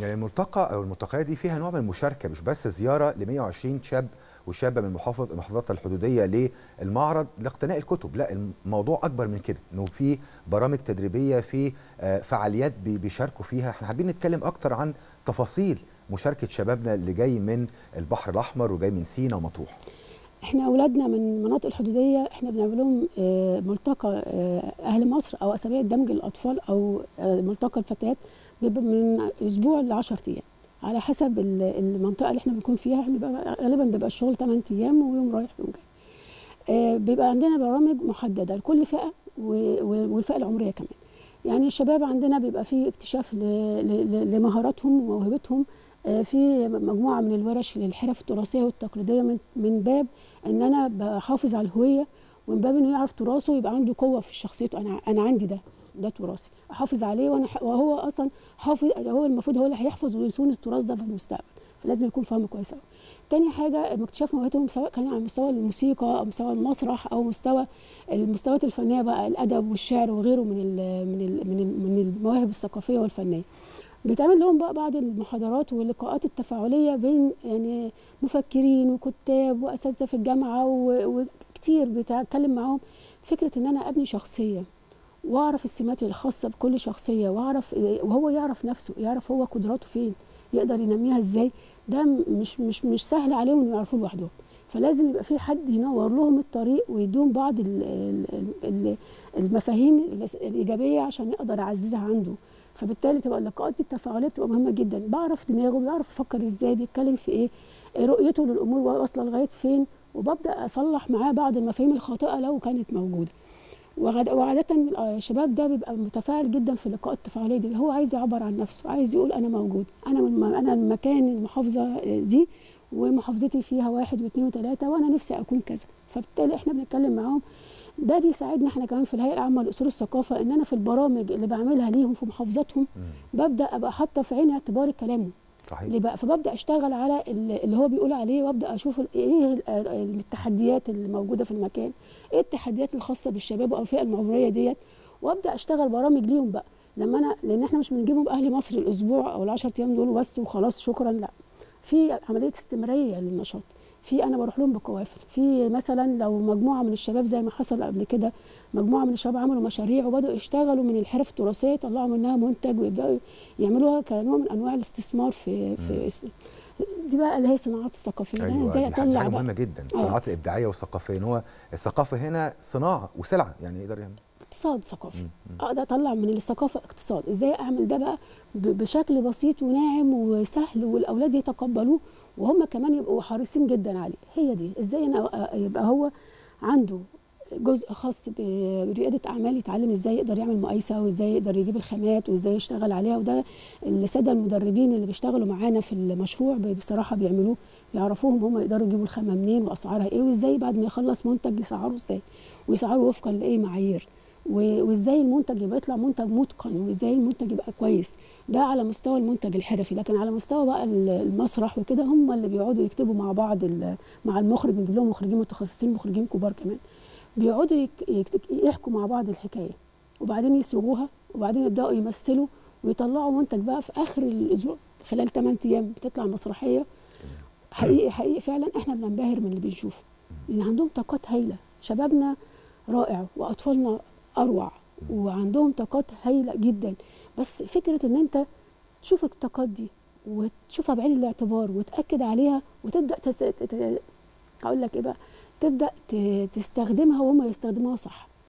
يعني الملتقى او الملتقيات دي فيها نوع من المشاركه مش بس زياره ل 120 شاب وشابه من محافظ المحافظات الحدوديه للمعرض لاقتناء الكتب لا الموضوع اكبر من كده انه في برامج تدريبيه في فعاليات بيشاركوا فيها احنا حابين نتكلم اكتر عن تفاصيل مشاركه شبابنا اللي جاي من البحر الاحمر وجاي من سينا ومطروح احنا اولادنا من المناطق الحدوديه احنا بنعمل لهم ملتقى اهل مصر او اسابيع دمج الاطفال او ملتقى الفتيات بيبقى من اسبوع ل 10 ايام على حسب المنطقه اللي احنا بنكون فيها احنا بيبقى غالبا بيبقى الشغل 8 ايام ويوم رايح ويوم جاي بيبقى عندنا برامج محدده لكل فئه والفئه العمريه كمان يعني الشباب عندنا بيبقى فيه اكتشاف لمهاراتهم وموهبتهم في مجموعه من الورش للحرف التراثيه والتقليديه من من باب ان انا بحافظ على الهويه ومن باب انه يعرف تراثه يبقى عنده قوه في شخصيته انا انا عندي ده ده تراثي احافظ عليه وانا وهو اصلا حافظ هو المفروض هو اللي هيحفظ ويصون التراث ده في المستقبل فلازم يكون فاهمه كويس قوي تاني حاجه اكتشاف موهبتهم سواء كان على مستوى الموسيقى او مستوى المسرح او مستوى المستويات الفنيه بقى الادب والشعر وغيره من ال من ال من, ال من المواهب الثقافيه والفنيه بيتعمل لهم بقى بعض المحاضرات واللقاءات التفاعليه بين يعني مفكرين وكتاب واساتذه في الجامعه وكتير بتكلم معاهم فكره ان انا ابني شخصيه واعرف السمات الخاصه بكل شخصيه واعرف وهو يعرف نفسه يعرف هو قدراته فين يقدر ينميها ازاي ده مش مش مش سهل عليهم انه يعرفوه لوحدهم فلازم يبقى في حد ينور لهم الطريق ويدوم بعض المفاهيم الايجابيه عشان يقدر يعززها عنده فبالتالي تبقى اللقاءات دي التفاعليه بتبقى مهمه جدا بعرف دماغه بيعرف يفكر ازاي بيتكلم في ايه رؤيته للامور واصله لغايه فين وببدا اصلح معاه بعض المفاهيم الخاطئه لو كانت موجوده وعادة الشباب ده بيبقى متفاعل جدا في اللقاءات التفاعلية دي هو عايز يعبر عن نفسه عايز يقول أنا موجود أنا من أنا المكان المحافظة دي ومحافظتي فيها واحد واثنين وثلاثة وأنا نفسي أكون كذا فبالتالي إحنا بنتكلم معاهم ده بيساعدنا احنا كمان في الهيئه العامه لاصول الثقافه ان انا في البرامج اللي بعملها ليهم في محافظاتهم ببدا ابقى حاطه في عين اعتباري كلامهم صحيح ليه بقى فببدا اشتغل على اللي هو بيقول عليه وابدا اشوف ايه التحديات اللي موجوده في المكان ايه التحديات الخاصه بالشباب او الفئه العمريه ديت وابدا اشتغل برامج ليهم بقى لما انا لان احنا مش بنجيبهم اهل مصر الاسبوع او ال10 ايام دول بس وخلاص شكرا لا في عمليه استمراريه للنشاط في انا بروح لهم بقوافل في مثلا لو مجموعه من الشباب زي ما حصل قبل كده مجموعه من الشباب عملوا مشاريع وبداوا يشتغلوا من الحرف التراثيه يطلعوا منها منتج ويبداوا يعملوها كنوع من انواع الاستثمار في في دي بقى اللي هي الصناعات الثقافيه أيوة ازاي اطلع حاجه مهمه جدا الصناعات الابداعيه والثقافيه ان هو الثقافه هنا صناعه وسلعه يعني يقدر يعمل اقتصاد ثقافي اقدر اطلع من الثقافه اقتصاد ازاي اعمل ده بقى بشكل بسيط وناعم وسهل والاولاد يتقبلوه وهم كمان يبقوا حريصين جدا عليه هي دي ازاي انا يبقى هو عنده جزء خاص برياده اعمال يتعلم ازاي يقدر يعمل مقايسه وازاي يقدر يجيب الخامات وازاي يشتغل عليها وده الساده المدربين اللي بيشتغلوا معانا في المشروع بصراحه بيعملوه يعرفوهم هم يقدروا يجيبوا الخامه منين واسعارها ايه وازاي بعد ما يخلص منتج يسعره ازاي ويسعره وفقا لايه معايير وازاي المنتج يبقى يطلع منتج متقن وازاي المنتج يبقى كويس ده على مستوى المنتج الحرفي لكن على مستوى بقى المسرح وكده هم اللي بيقعدوا يكتبوا مع بعض مع المخرج بنجيب لهم مخرجين متخصصين مخرجين كبار كمان بيقعدوا يحكوا مع بعض الحكايه وبعدين يصوغوها وبعدين يبداوا يمثلوا ويطلعوا منتج بقى في اخر الاسبوع خلال 8 ايام بتطلع مسرحيه حقيقي حقيقي فعلا احنا بننبهر من اللي بنشوفه لان عندهم طاقات هايله شبابنا رائع واطفالنا اروع وعندهم طاقات هايله جدا بس فكره ان انت تشوف الطاقات دي وتشوفها بعين الاعتبار وتاكد عليها وتبدا تس... هقول لك ايه بقى تبدا تستخدمها وهم يستخدموها صح